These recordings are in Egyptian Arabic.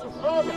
صالح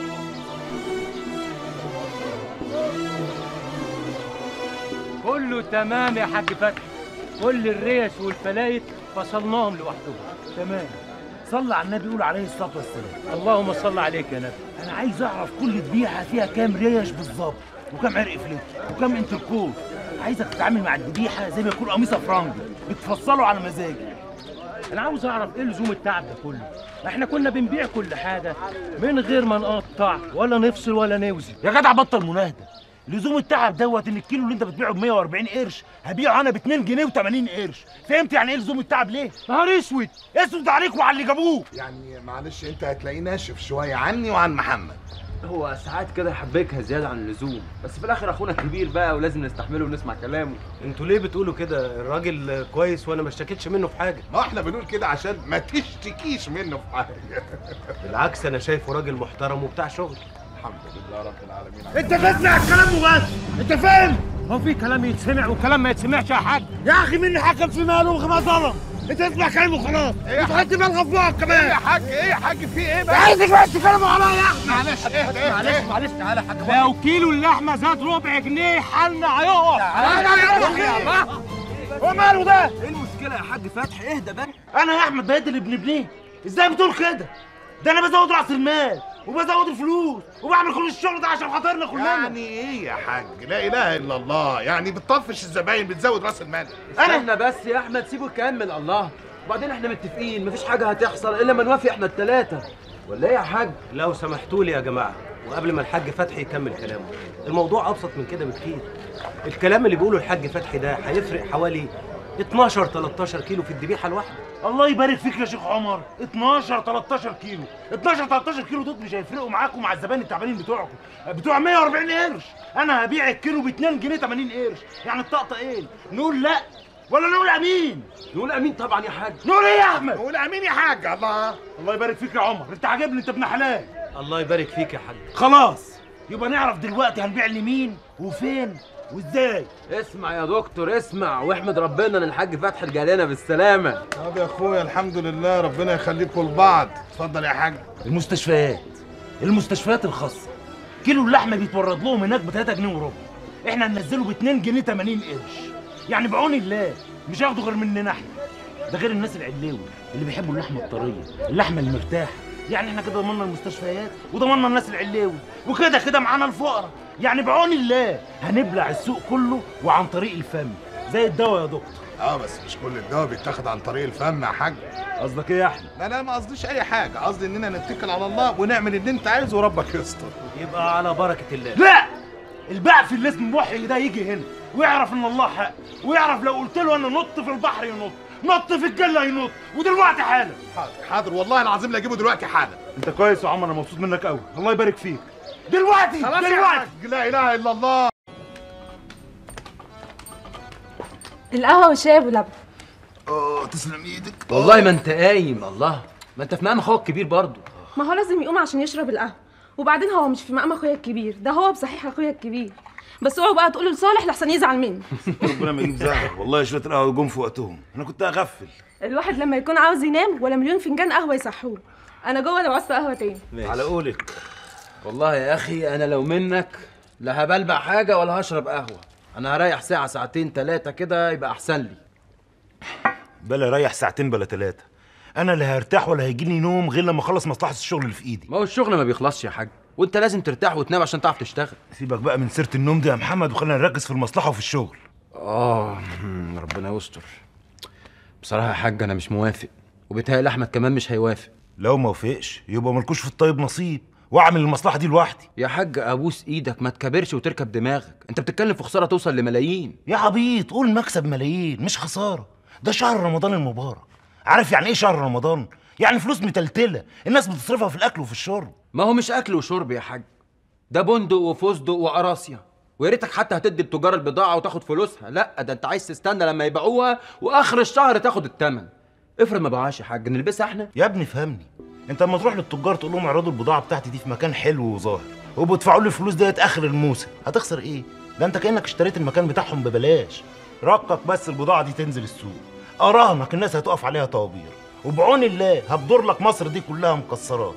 كله تمام يا حاج فتحي كل الريش والفلايت فصلناهم لوحدهم تمام صلى على النبي يقول عليه الصلاه والسلام اللهم صل عليك يا نبي انا عايز اعرف كل ذبيحه فيها كام ريش بالظبط وكام عرق فليك وكام انتركوز عايزك تتعامل مع الذبيحه زي ما يكون قميصه فرنجي بتفصله على مزاجي انا عاوز اعرف ايه لزوم التعب ده كله ما احنا كنا بنبيع كل حاجه من غير ما نقطع ولا نفصل ولا نوزن يا جدع بطل مناهده لزوم التعب دوت ان الكيلو اللي انت بتبيعه ب 140 قرش هبيعه انا ب 2 جنيه و80 قرش فهمت يعني ايه لزوم التعب ليه نهار اسود اسود عليك وعلى اللي جابوه يعني معلش انت هتلاقيه ناشف شويه عني وعن محمد هو ساعات كده يحبكها زياده عن اللزوم بس في الاخر اخونا كبير بقى ولازم نستحمله ونسمع كلامه انتوا ليه بتقولوا كده الراجل كويس وانا ما اشتكيتش منه في حاجه ما احنا بنقول كده عشان ما تشتكيش منه في حاجه بالعكس انا شايفه راجل محترم وبتاع شغل الحمد لله رب العالمين انت تسمع الكلام وبس انت فاهم هو في كلام يتسمع وكلام ما يتسمعش يا حاج يا اخي مين حكم في ماله وما ظلم انت اسمع كلامه وخلاص وتحط بالك في بوقك كمان يا حاج ايه يا حاج في ايه بقى عايزك بس تكلموا عليا يا احمد معلش اهدى اهدى معلش تعالى يا حاج لو كيلو اللحمه زاد ربع جنيه حالنا هيقف هو ماله ده ايه المشكله يا حاج فتحي اهدى بقى انا يا احمد بقيت اللي ابن ابنيه ازاي بتقول كده ده انا بزود راس المال وبزود الفلوس وبعمل كل الشغل ده عشان خاطرنا كلنا يعني ايه يا حاج لا اله الا الله يعني بتطفش الزباين بتزود راس المال استنى بس يا احمد سيبه يكمل الله وبعدين احنا متفقين مفيش حاجه هتحصل الا ما نوافق احنا الثلاثه ولا ايه يا حاج لو سمحتوا لي يا جماعه وقبل ما الحاج فتحي يكمل كلامه الموضوع ابسط من كده بكتير الكلام اللي بيقوله الحاج فتحي ده هيفرق حوالي 12 13 كيلو في الذبيحه الواحده الله يبارك فيك يا شيخ عمر 12 13 كيلو 12 13 كيلو دول مش هيفرقوا معاكم مع الزبائن التعبانين بتوعكم بتوع 140 قرش انا هبيع الكيلو ب 2 جنيه 80 قرش يعني الطقطقه ايه نقول لا ولا نقول امين نقول امين طبعا يا حاج نقول ايه يا احمد قول امين يا حاج الله الله يبارك فيك يا عمر انت عاجبني انت ابن حلال الله يبارك فيك يا حاج خلاص يبقى نعرف دلوقتي هنبيع لمين وفين وازاي اسمع يا دكتور اسمع واحمد ربنا ان الحاج فتحي رجع بالسلامه طب يا اخويا الحمد لله ربنا يخليكم لبعض اتفضل يا حاج المستشفيات المستشفيات الخاصه كيلو اللحمه بيتورد لهم هناك ب 3 جنيه وربع احنا هننزله ب 2 جنيه 80 قرش يعني بعون الله مش هياخدوا غير مننا احنا ده غير الناس العلاوي اللي بيحبوا اللحمه الطريه اللحمه المرتاحه يعني احنا كده ضمننا المستشفيات وضمننا الناس العلاوي وكده كده معانا الفقراء يعني بعون الله هنبلع السوق كله وعن طريق الفم زي الدواء يا دكتور اه بس مش كل الدواء بيتاخد عن طريق الفم يا حاج قصدك ايه يا احمد لا لا ما قصديش اي حاجه قصدي اننا نتكل على الله ونعمل اللي انت عايزه وربك يستر يبقى على بركه الله لا البعث اللي اسمه محي ده يجي هنا ويعرف ان الله حق ويعرف لو قلت له انا نط في البحر ينط نط في الجله ينط ودلوقتي حالا حاضر حاضر والله العظيم لا اجيبه دلوقتي حالا انت كويس يا عمر انا مبسوط منك قوي الله يبارك فيك دلوقتي خلاص يا دلوقتي حاج لا اله الا الله القهوة والشاي ابو لبن اه تسلم ايدك والله ما انت قايم الله ما انت في مقام اخوك الكبير برضه ما هو لازم يقوم عشان يشرب القهوة وبعدين هو مش في مقام اخويا الكبير ده هو بصحيح اخويا الكبير بس اوعوا بقى تقولوا لصالح لحسن يزعل مني ربنا ما يجيب زعل والله شويه القهوه جم في وقتهم انا كنت اغفل الواحد لما يكون عاوز ينام ولا مليون فنجان قهوة يصحوه انا جوه لو عاوزت قهوة تاني على قولك والله يا اخي انا لو منك لا هبلبع حاجه ولا هشرب قهوه انا هريح ساعه ساعتين ثلاثه كده يبقى احسن لي بلا ريح ساعتين بلا ثلاثه انا لا هرتاح ولا هيجيني نوم غير لما اخلص مصلحه الشغل اللي في ايدي ما هو الشغل ما بيخلصش يا حاج وانت لازم ترتاح وتنام عشان تعرف تشتغل سيبك بقى من سيره النوم دي يا محمد وخلينا نركز في المصلحه وفي الشغل اه مم، ربنا يستر بصراحه يا حاج انا مش موافق وبيتهيألي احمد كمان مش هيوافق لو ما وافقش يبقى ملكوش في الطيب نصيب واعمل المصلحه دي لوحدي يا حاج ابوس ايدك ما تكبرش وتركب دماغك انت بتتكلم في خساره توصل لملايين يا عبيط قول مكسب ملايين مش خساره ده شهر رمضان المبارك عارف يعني ايه شهر رمضان يعني فلوس متلتله الناس بتصرفها في الاكل وفي الشرب ما هو مش اكل وشرب يا حاج ده بندق وفستق وقراصية ويا ريتك حتى هتدي التجار البضاعه وتاخد فلوسها لا ده انت عايز تستنى لما يبيعوها واخر الشهر تاخد الثمن افرض ما باعهاش يا حاج نلبسها احنا يا ابني فهمني انت لما تروح للتجار تقول لهم اعرضوا البضاعه بتاعتي دي في مكان حلو وظاهر وبيدفعوا لي الفلوس ديت اخر الموسم هتخسر ايه ده انت كانك اشتريت المكان بتاعهم ببلاش رقك بس البضاعه دي تنزل السوق اراهنك الناس هتقف عليها طوابير وبعون الله هبدر لك مصر دي كلها مكسرات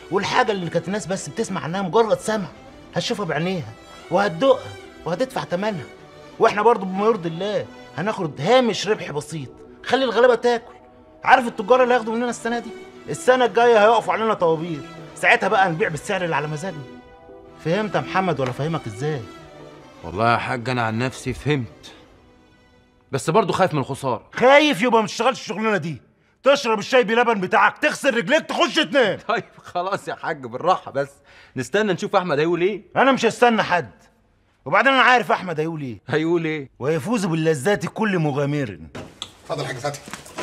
والحاجه اللي كانت الناس بس بتسمع عنها مجرد سمع هتشوفها بعينيها وهتدوقها وهتدفع ثمنها واحنا برضو بما يرضي الله هناخد هامش ربح بسيط خلي الغلابه تاكل عارف التجار اللي هياخدوا مننا السنه دي السنه الجايه هيقفوا علينا طوابير ساعتها بقى نبيع بالسعر اللي على مزاجنا فهمت يا محمد ولا فاهمك ازاي والله يا حاج انا عن نفسي فهمت بس برضه خايف من الخساره خايف يبقى ما تشتغلش الشغلانه دي تشرب الشاي بلبن بتاعك تغسل رجليك تخش تنام طيب خلاص يا حاج بالراحه بس نستنى نشوف احمد هيقول ايه انا مش هستنى حد وبعدين انا عارف احمد هيقول ايه هيقول ايه ويفوز باللذات كل مغامر اتفضل يا حاج فتحي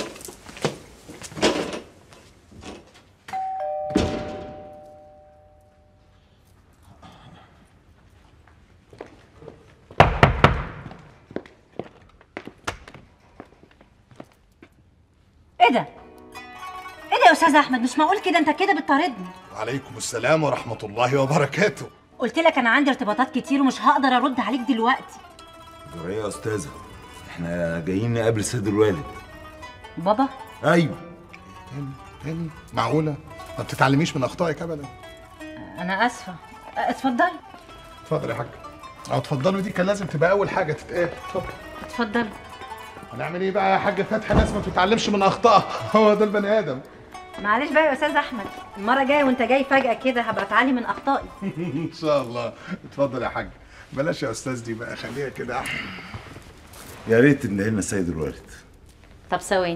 ايه ده؟ ايه ده يا استاذ احمد مش معقول كده انت كده بتطاردني وعليكم السلام ورحمه الله وبركاته قلت لك انا عندي ارتباطات كتير ومش هقدر ارد عليك دلوقتي ايه يا استاذه احنا جايين نقابل سيد الوالد بابا ايوه تاني تاني معقوله ما بتتعلميش من اخطائك ابدا انا اسفه اتفضل اتفضل يا حاج او اتفضلوا دي كان لازم تبقى اول حاجه تتقال اتفضل اتفضل هنعمل ايه بقى يا حاج فتحي ناس ما بتتعلمش من اخطائها هو ده البني ادم معلش بقى يا استاذ احمد المره الجايه وانت جاي فجاه كده هبقى اتعلم من اخطائي ان شاء الله اتفضل يا حاج بلاش يا استاذ دي بقى خليها كده احسن يا ريت تنده لنا سيد الوالد طب ثواني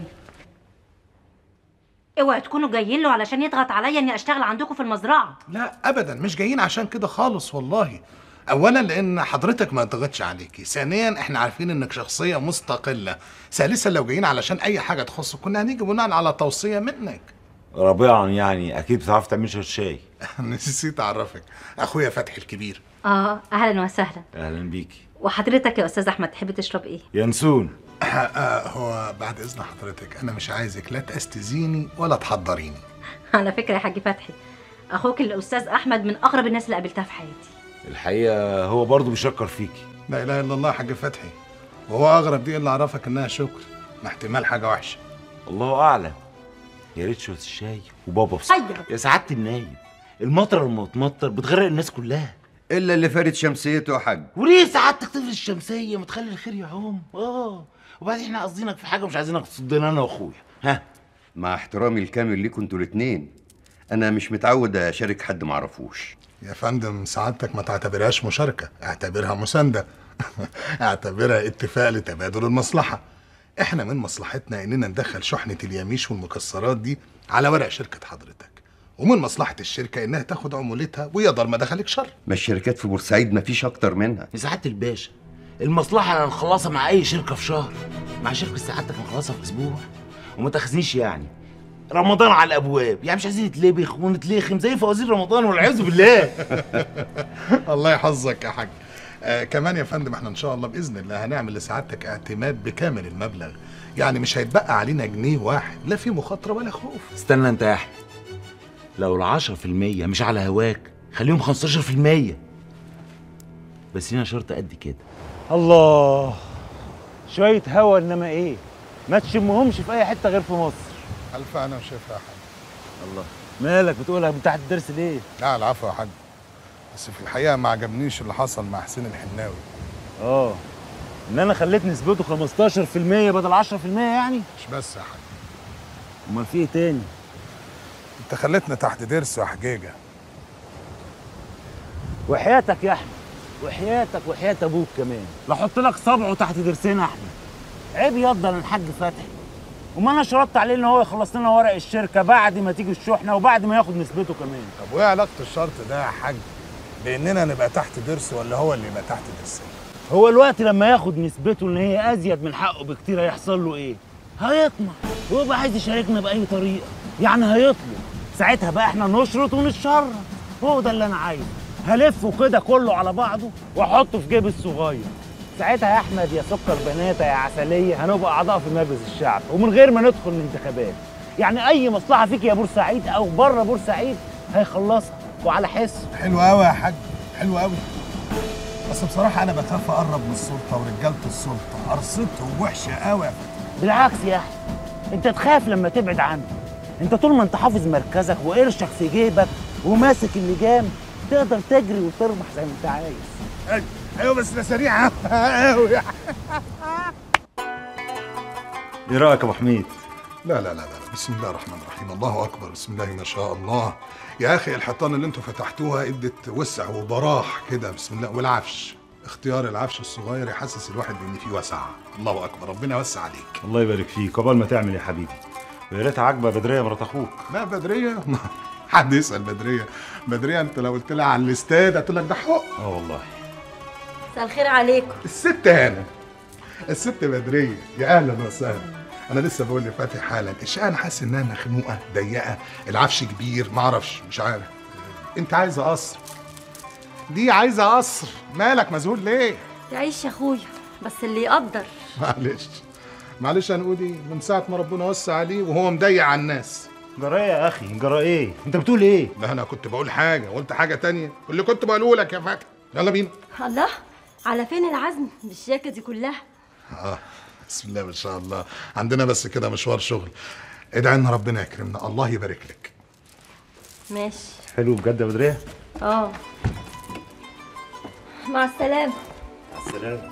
اوعوا تكونوا جايين له علشان يضغط عليا اني اشتغل عندكم في المزرعه لا ابدا مش جايين عشان كده خالص والله اولا لان حضرتك ما ضغطش عليكي ثانيا احنا عارفين انك شخصيه مستقله ثالثا لو جايين علشان اي حاجه تخصك كنا هنيجي بناء على توصيه منك رابعا يعني اكيد بتعرف تعمل شويه شاي نسيت اعرفك اخويا فتحي الكبير اه اهلا وسهلا اهلا بيكي وحضرتك يا استاذ احمد تحب تشرب ايه ينسون آه هو بعد اذن حضرتك انا مش عايزك لا تستزيني ولا تحضريني على فكره يا حاج فتحي اخوك الاستاذ احمد من اغرب الناس اللي قابلتها في حياتي الحقيقه هو برضه بيشكر فيكي لا اله الا الله يا حاج فتحي وهو اغرب دي اللي اعرفك انها شكر ما احتمال حاجه وحشه الله اعلم يا ريت شويه الشاي وبابا بص أيوة. يا سعاده النايب المطره لما تمطر بتغرق الناس كلها الا اللي فارد شمسيته يا حاج وليه سعادتك تطفي الشمسيه ما تخلي الخير يعوم اه وبعدين احنا قصدينك في حاجه مش عايزينك تصدنا انا واخويا ها مع احترامي الكامل ليكم انتوا الاتنين انا مش متعود اشارك حد معرفوش يا فندم سعادتك ما تعتبرهاش مشاركه اعتبرها مسانده اعتبرها اتفاق لتبادل المصلحه احنا من مصلحتنا اننا ندخل شحنه اليميش والمكسرات دي على ورق شركه حضرتك ومن مصلحه الشركه انها تاخد عمولتها ويقدر ما دخلك شر ما الشركات في بورسعيد مفيش اكتر منها يا سعاده الباشا المصلحه اللي هنخلصها مع اي شركه في شهر مع شركه سعادتك هنخلصها في اسبوع وما تاخذنيش يعني رمضان على الابواب يعني مش عايزين نتلبخ ونتلخم زي فوازير رمضان والعياذ بالله الله يحفظك يا حاج آه كمان يا فندم احنا ان شاء الله باذن الله هنعمل لسعادتك اعتماد بكامل المبلغ يعني مش هيتبقى علينا جنيه واحد لا في مخاطره ولا خوف استنى انت يا احمد لو العشرة في المية مش على هواك خليهم خمستاشر في المية بس لينا شرط قد كده الله شوية هوا انما ايه ما تشمهمش في اي حتة غير في مصر الف انا وشايفها يا حاج الله مالك بتقولها من تحت الدرس ليه لا العفو يا حاج بس في الحقيقه ما عجبنيش اللي حصل مع حسين الحناوي اه ان انا خليت نسبته 15% بدل 10% يعني مش بس يا حاج امال في ايه تاني انت خليتنا تحت درس وحجيجه وحياتك يا احمد وحياتك وحياة ابوك كمان لا احط لك صبعه تحت ضرسين يا احمد عيب يفضل الحاج فتحي وما انا شرطت عليه ان هو يخلص لنا ورق الشركه بعد ما تيجي الشحنه وبعد ما ياخد نسبته كمان طب وايه علاقه الشرط ده يا حاج باننا نبقى تحت درس ولا هو اللي يبقى تحت درسين هو الوقت لما ياخد نسبته ان هي ازيد من حقه بكتير هيحصل له ايه هيطمع ويبقى عايز يشاركنا باي طريقه يعني هيطلب ساعتها بقى احنا نشرط ونتشرط هو ده اللي انا عايزه هلفه كده كله على بعضه واحطه في جيبي الصغير ساعتها يا احمد يا سكر بناته يا عسليه هنبقى اعضاء في مجلس الشعب ومن غير ما ندخل الانتخابات يعني اي مصلحه فيك يا بورسعيد او بره بورسعيد هيخلصها وعلى حسه حلو قوي يا حاج حلو قوي بس بصراحه انا بخاف اقرب من السلطه ورجاله السلطه قرصتهم وحشه قوي يا فتحي. بالعكس يا احمد انت تخاف لما تبعد عنه انت طول ما انت حافظ مركزك وقرشك في جيبك وماسك اللجام تقدر تجري وتربح زي ما انت عايز ايوه بس ده سريع قوي ايه رايك يا ابو حميد لا لا لا لا بسم الله الرحمن الرحيم الله اكبر بسم الله ما شاء الله يا اخي الحيطان اللي انتوا فتحتوها ادت وسع وبراح كده بسم الله والعفش اختيار العفش الصغير يحسس الواحد بان فيه وسعه الله اكبر ربنا يوسع عليك الله يبارك فيك قبل ما تعمل يا حبيبي ويا ريت عاجبه بدريه مرات اخوك لا بدريه حد يسال بدريه بدريه انت لو قلت لها على الاستاد هتقول لك ده حق اه والله مساء الخير عليكم الست هنا الست بدريه يا اهلا وسهلا انا لسه بقول لفاتح حالا الشقه انا حاسس انها مخنوقه ضيقه العفش كبير ما اعرفش مش عارف انت عايزه قصر دي عايزه قصر مالك مذهول ليه تعيش يا اخويا بس اللي يقدر معلش معلش هنقول ايه من ساعه ما ربنا وسع عليه وهو مضيق على الناس جرى ايه يا اخي جرى ايه انت بتقول ايه لا انا كنت بقول حاجه وقلت حاجه تانية واللي كنت بقوله لك يا فاكر يلا بينا الله على فين العزم بالشياكه دي كلها اه بسم الله ما شاء الله عندنا بس كده مشوار شغل ادعي لنا ربنا يكرمنا الله يبارك لك ماشي حلو بجد يا بدريه اه مع السلامه مع السلامه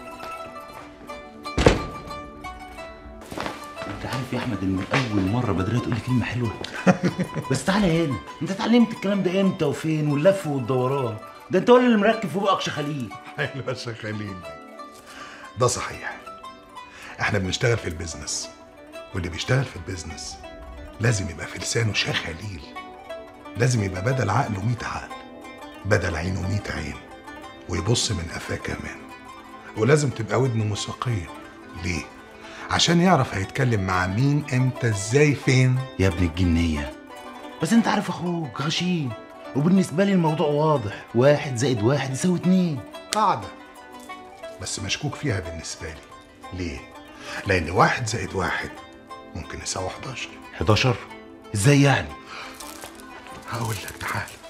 انت عارف يا احمد ان اول مره بدريه تقول لي كلمه حلوه بس تعالى هنا انت اتعلمت الكلام ده امتى وفين واللف والدوران ده انت ولا اللي مركب في بقك شخاليل حلوه شغالين ده صحيح احنا بنشتغل في البيزنس واللي بيشتغل في البيزنس لازم يبقى في لسانه شخاليل لازم يبقى بدل عقله 100 عقل بدل عينه 100 عين ويبص من قفاه كمان ولازم تبقى ودنه موسيقيه ليه عشان يعرف هيتكلم مع مين امتى ازاي فين يا ابن الجنيه بس انت عارف اخوك غشيم وبالنسبه لي الموضوع واضح واحد زائد واحد يساوي اتنين قاعدة بس مشكوك فيها بالنسبة لي ليه؟ لأن واحد زائد واحد ممكن يساوي 11 11 ازاي يعني هقول لك تعال